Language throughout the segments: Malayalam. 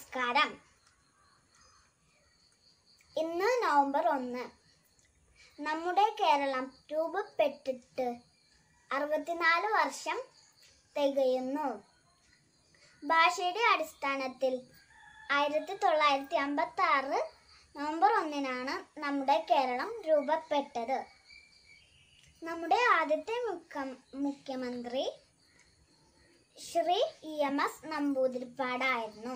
നമസ്കാരം ഇന്ന് നവംബർ ഒന്ന് നമ്മുടെ കേരളം രൂപപ്പെട്ടിട്ട് അറുപത്തിനാല് വർഷം തികയുന്നു ഭാഷയുടെ അടിസ്ഥാനത്തിൽ ആയിരത്തി തൊള്ളായിരത്തി അമ്പത്തി ആറ് നവംബർ ഒന്നിനാണ് നമ്മുടെ കേരളം രൂപപ്പെട്ടത് നമ്മുടെ ആദ്യത്തെ മുഖ്യ മുഖ്യമന്ത്രി ശ്രീ ഇ എം എസ് നമ്പൂതിരിപ്പാടായിരുന്നു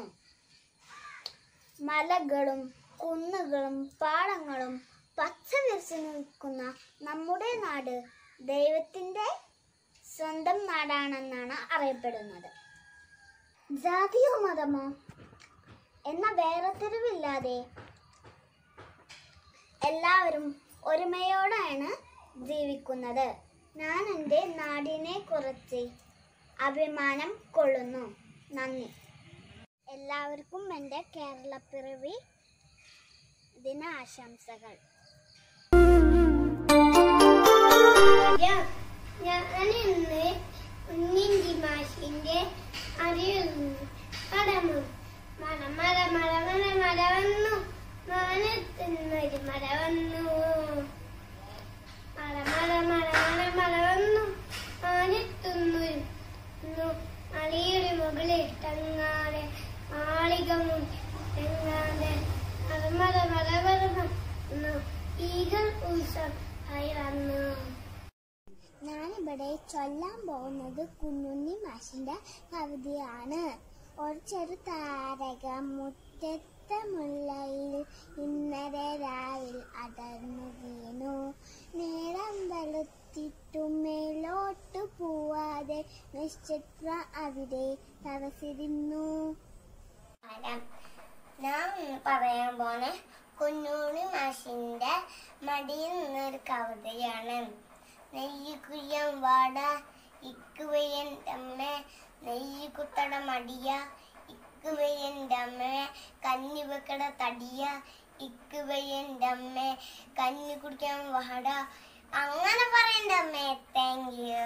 മലകളും കുന്നുകളും പാടങ്ങളും പച്ച വിരിച്ചു നിൽക്കുന്ന നമ്മുടെ നാട് ദൈവത്തിൻ്റെ സ്വന്തം നാടാണെന്നാണ് അറിയപ്പെടുന്നത് ജാതിയോ മതമോ എന്ന വേറെത്തിരിവില്ലാതെ എല്ലാവരും ഒരുമയോടെയാണ് ജീവിക്കുന്നത് ഞാൻ എൻ്റെ നാടിനെ കുറിച്ച് അഭിമാനം കൊള്ളുന്നു നന്ദി എല്ലാവർക്കും എൻ്റെ കേരളപ്പിറവി ദിനാശംസകൾ ഞാൻ ഇന്ന് കുഞ്ഞിൻ്റെ മാഷിന്റെ അറിയുന്നു കടമു മല മല മല മല മല വന്നു മാനത്തുന്നൊരു മല വന്നു മല മല മല മല മല വന്നു മാനത്തുന്നൊരു മലയുടെ മുകളിൽ തങ്ങാതെ മാളിക മുങ്ങാതെ മല മല മല മല വന്നു ഈഗൾ ഉത്സവം ആയി വന്നു ഞാനിവിടെ ചൊല്ലാൻ പോകുന്നത് കുഞ്ഞുണ്ണി മാഷിന്റെ കവിതയാണ് ഒരു ചെറു താരക മുറ്റത്തെ മുല്ലയിൽ ഇന്നലെ രാവിൽ അടർന്നു വീണു നേരം വെളുത്തിട്ടും മേലോട്ട് പോവാതെ നക്ഷത്രം അവിടെ തടസിരുന്നു ഞാൻ ഇന്ന് പറയാൻ പോണ കുഞ്ഞൂണി മാഷിന്റെ മടിയിൽ നിന്നൊരു കവിതയാണ് നെയ്യുകുയ്യം വാട ഇക്കുവയൻ്റെ അമ്മ നെയ്യുകുത്തട മടിയ ഇക്കുവയൻ്റെ അമ്മ കഞ്ഞി വെക്കട തടിയ ഇക്കുവയൻ്റെ അമ്മ കഞ്ഞി കുടിക്കാൻ വാട അങ്ങനെ പറയണ്ട അമ്മേ താങ്ക് യു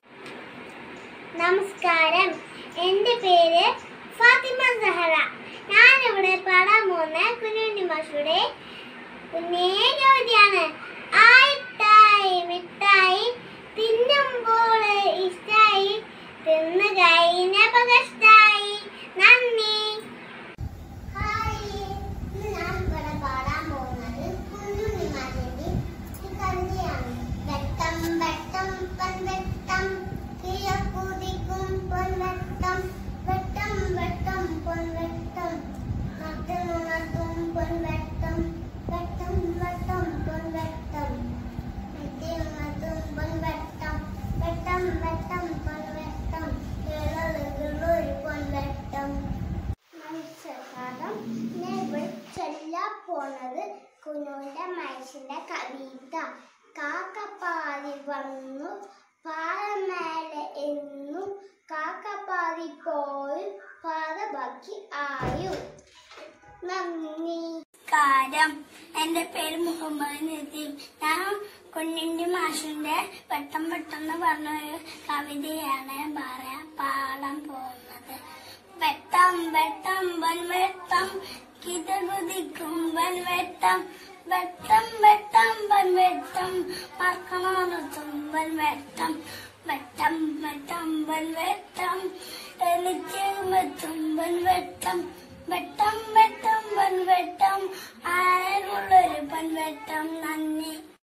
നമസ്കാരം എൻ്റെ പേര് ഫാത്തിമ സഹറ ഞാനിവിടെ പാടാൻ പോകുന്ന കുഞ്ഞുണ്ണി മാഷുടെ കുഞ്ഞേ കവിതയാണ് ആയിട്ടായി മിഠായി തിന്നുമ്പോൾ ഇഷ്ടായി തിന്നു കഴിഞ്ഞപ്പോ കഷ്ടായി നന്ദി ഹായ് ഇന്ന് ഞാൻ ഇവിടെ പാടാൻ പോകുന്നത് കുഞ്ഞുണ്ണി മാഷിന്റെ ഒരു കവിതയാണ് വെട്ടം വെട്ടം പൊൻവെട്ടം കിഴക്കുതിക്കും പൊൻവെട്ടം വെട്ടം വെട്ടം പൊൻവെട്ടം നട്ടുണർത്തും പൊൻവെട്ടം വെട്ടം വെട്ടം പൊൻവെട്ടം നട്ടുണർത്തും പൊൻവെട്ടം വെട്ടം വെട്ടം പൊൻവെട്ടം കേരളത്തിലൊരു പൊൻവെട്ടം മത്സ്യകാലം ഞാൻ ഇവിടെ ചൊല്ലാൻ പോണത് കുഞ്ഞുവിന്റെ മനുഷ്യന്റെ കവിത കാക്കപ്പാതി വന്നു പാറമേലെ എന്നു കാക്കപ്പാതി പോയി പാത ബാക്കി ആയു നന്ദി നമസ്കാരം എൻ്റെ പേര് മുഹമ്മദ് നദീം ഞാൻ കുഞ്ഞിൻ്റെ മാഷിന്റെ പെട്ടെന്ന് പെട്ടെന്ന് പറഞ്ഞ ഒരു കവിതയാണ് പറയാൻ പാടാൻ പോകുന്നത് വെട്ടം വെട്ടം വൻവെട്ടം കിതകുതിക്കും വൻവെട്ടം വെട്ടം വെട്ടം വൻവെട്ടം മറക്കണോർത്തും വൻവെട്ടം വെട്ടം വെട്ടം വൻവെട്ടം എനിക്ക് മെത്തും വൻവെട്ടം വെട്ടം വെട്ടം വൻവെട്ടം ആരുള്ളൊരു വൻവെട്ടം നന്ദി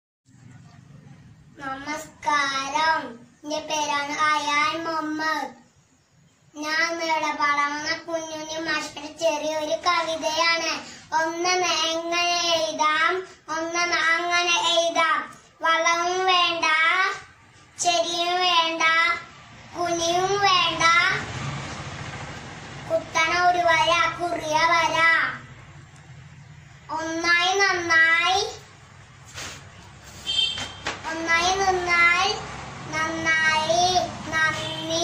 നമസ്കാരം എന്റെ പേരാണ് അയാൻ മുഹമ്മദ് ഞാൻ ഇവിടെ പാടാവുന്ന കുഞ്ഞുണ്ണി മാഷിന്റെ ചെറിയൊരു കവിതയാണ് ഒന്ന് എങ്ങനെ എഴുതാം ഒന്ന് അങ്ങനെ എഴുതാം വളവും വേണ്ട ചെടിയും വേണ്ട കുനിയും വേണ്ട കുത്തണ ഒരു വര കുറിയ വര ഒന്നായി നന്നായി ഒന്നായി നിന്നാൽ നന്നായി നന്ദി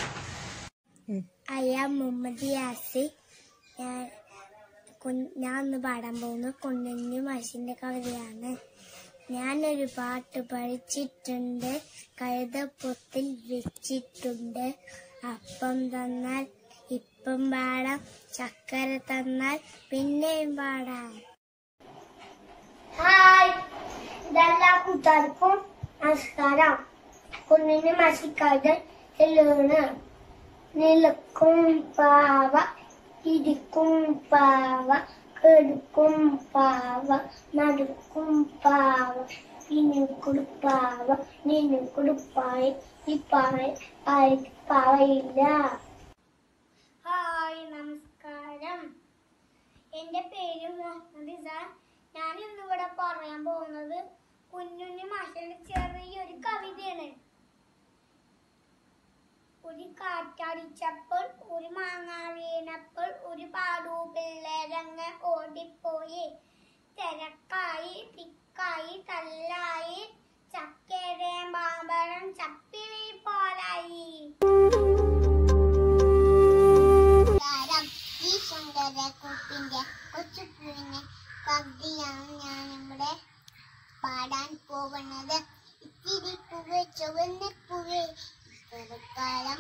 അയ്യ മുഹമ്മദ് യാസി ഞാൻ കുഞ്ഞ്- ഞാൻ ഒന്ന് പാടാൻ പോകുന്ന കുഞ്ഞു മാഷിന്റെ കവിതയാണ് ഞാനൊരു പാട്ട് പഠിച്ചിട്ടുണ്ട് കഴുതപ്പൊത്തിൽ വെച്ചിട്ടുണ്ട് അപ്പം തന്നാൽ ഇപ്പം പാടാം ചക്കര തന്നാൽ പിന്നെയും പാടാം ഹായ് ഇതെല്ലാ കൂട്ടുകാർക്കും നമസ്കാരം കുഞ്ഞിന് മസിക്കാതെ ചെല്ലുകയാണ് നിലക്കും പാവ ഇരിക്കും പാവ കെടുക്കും പാവ നടുക്കും പാവ ഇനിക്കുടു പാവ നിനക്കുടു പായ ഈ പാവ ആർക്ക് പാവയില്ല ഹായ് നമസ്കാരം എന്റെ പേര് മുഹമ്മദ് ഇസാൻ ഞാൻ ഇന്നിവിടെ പറയാൻ പോകുന്നത് കുഞ്ഞുണ്ണി മാഷയുടെ ചെറിയൊരു കവിതയാണ് ഒരു കാറ്റടിച്ചപ്പോൾ ഒരു മാങ്ങ വീണപ്പോൾ ഒരു പാടു പിള്ളേരങ്ങ് ഓടിപ്പോയി തിരക്കായി തിക്കായി തല്ലായി ചക്കേരെ മാമ്പഴം ചപ്പിളി പോലായി നമസ്കാരം ഈ സുന്ദരക്കുട്ടിന്റെ കൊച്ചുപൂവിനെ കവിതയാണ് ഞാൻ ഇവിടെ പാടാൻ പോകുന്നത് ഇത്തിരി പൂവ് ചുവന്ന പൂവ് ചെറുക്കാലം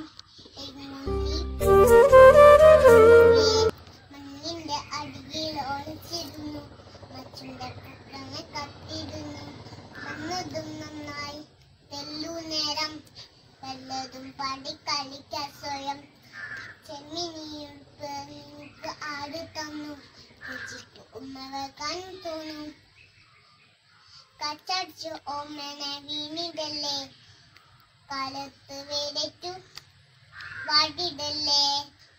മണ്ണിന്റെ അടിയിൽ ഒളിച്ചിരുന്നു മച്ചുണ്ട കുട്ടനെ കത്തിരുന്നു വന്നതും നന്നായി തെല്ലു നേരം വല്ലതും പാടി കളിക്കാൻ സ്വയം ചെമ്മിനിയും പെങ്ങൾക്ക് ആട് തന്നു രുചിക്ക് ഉമ്മ വെക്കാൻ തോന്നും കച്ചടിച്ചു ഓമനെ വീണിടല്ലേ കാലത്ത് വേടറ്റു വാടിടല്ലേ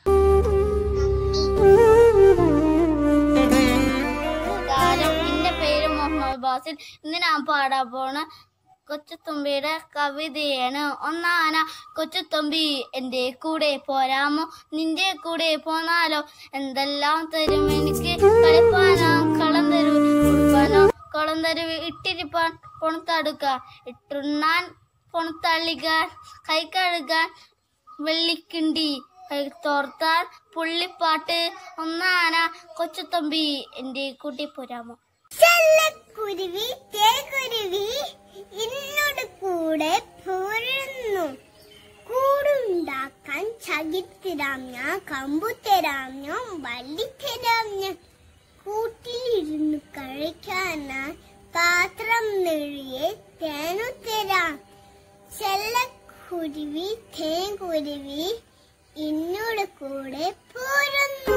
നമസ്കാരം എന്റെ പേര് മുഹമ്മദ് ബാസിൽ ഇന്ന് ഞാൻ പാടാൻ പോണ കൊച്ചുത്തുമ്പിയുടെ കവിതയാണ് ഒന്നാന കൊച്ചുത്തുമ്പി എന്റെ കൂടെ പോരാമോ നിന്റെ കൂടെ പോന്നാലോ എന്തെല്ലാം തരും എനിക്ക് കളിപ്പാനോ കളം തരൂ കുടിപ്പാനോ കളം തരുവ് ഇട്ടിരിപ്പാൻ പൊണത്തടുക്കാൻ ഇട്ടുണ്ണാൻ പൊണത്തള്ളിക്കാൻ കൈ കഴുകാൻ വെള്ളിക്കിണ്ടി കൈ തോർത്താൻ പുള്ളിപ്പാട്ട് ഒന്നാന കൊച്ചുത്തമ്പി എന്റെ കൂട്ടി പോരാമോ ചെല്ലക്കുരുവി തേക്കുരുവി എന്നോട് കൂടെ പോരുന്നു കൂടുണ്ടാക്കാൻ ചകിത്തരാം ഞാൻ കമ്പുത്തരാം ഞാൻ വള്ളിത്തരാം ഞാൻ കൂട്ടിലിരുന്ന് കഴിക്കാനായി പാത്രം നിറയെ തേനുത്തരാം ചെല്ലക്കുരുവി തേൻകുരുവി എന്നോട് കൂടെ പോരുന്നു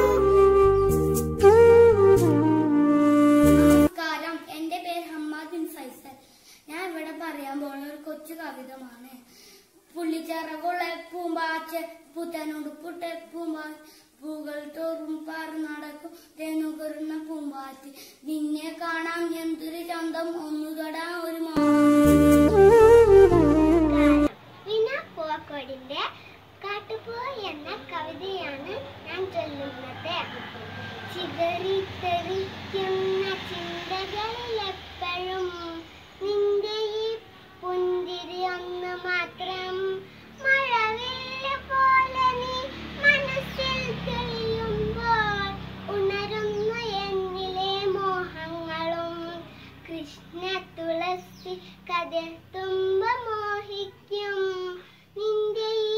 നമസ്കാരം എന്റെ പേര് ഹമ്മാദ് ബിൻ ഫൈസൽ ഞാൻ ഇവിടെ പറയാൻ പോകുന്ന ഒരു കൊച്ചു കവിതമാണ് പുള്ളിച്ചിറകുള്ള പൂമ്പാച്ച പുത്തനോട് പുട്ട പൂമ്പാ പൂകൾ തോറും പറന്നടക്കും തേനുകരുന്ന പൂമ്പാറ്റ് നിന്നെ കാണാൻ എന്തൊരു ചന്തം ഒന്നു തൊടാൻ ഒരു മാ വിന പൂവക്കോടിന്റെ കാട്ടുപൂ എന്ന കവിതയാണ് ഞാൻ ചൊല്ലുന്നത് ചിതറിത്തെറിക്കുന്ന ചിന്തകളിലെപ്പോഴും നിന്റെ ഈ പുഞ്ചിരി ഒന്ന് മാത്രം മഴവില്ല പോലെ നീ മനസ്സിൽ തെളിയുമ്പോൾ ഉണരുന്ന എന്നിലെ മോഹങ്ങളും കൃഷ്ണ തുളസി കഥത്തുമ്പ മോഹിക്കും നിന്റെ ഈ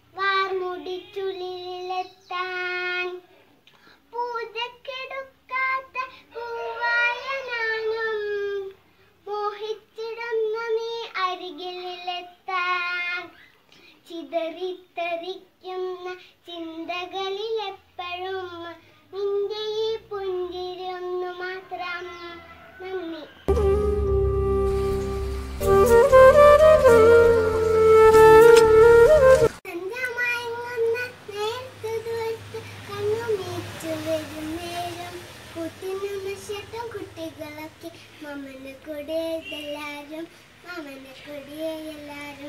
വാർമുടിച്ചുള്ളിലെത്താൻ പൂജക്കെടുക്കാത്ത പൂവായ ഞാനും മോഹിച്ചിടുന്ന നീ അരികിലെത്താൻ ചിതറിത്തെറിക്കുന്ന ചിന്തകളിലെപ്പോഴും നിന്റെ ഈ പുഞ്ചിരി ഒന്നു മാത്രം നന്ദി സന്ധ്യമയങ്ങുന്ന നേരത്ത് ദൂരത്ത് കണ്ണുമീച്ചു വരും നേരം കൂട്ടിനിന്ന് ശേഷം കുട്ടികളൊക്കെ മമനെ കൂടെ എല്ലാരും മമനെ കൂടെ എല്ലാരും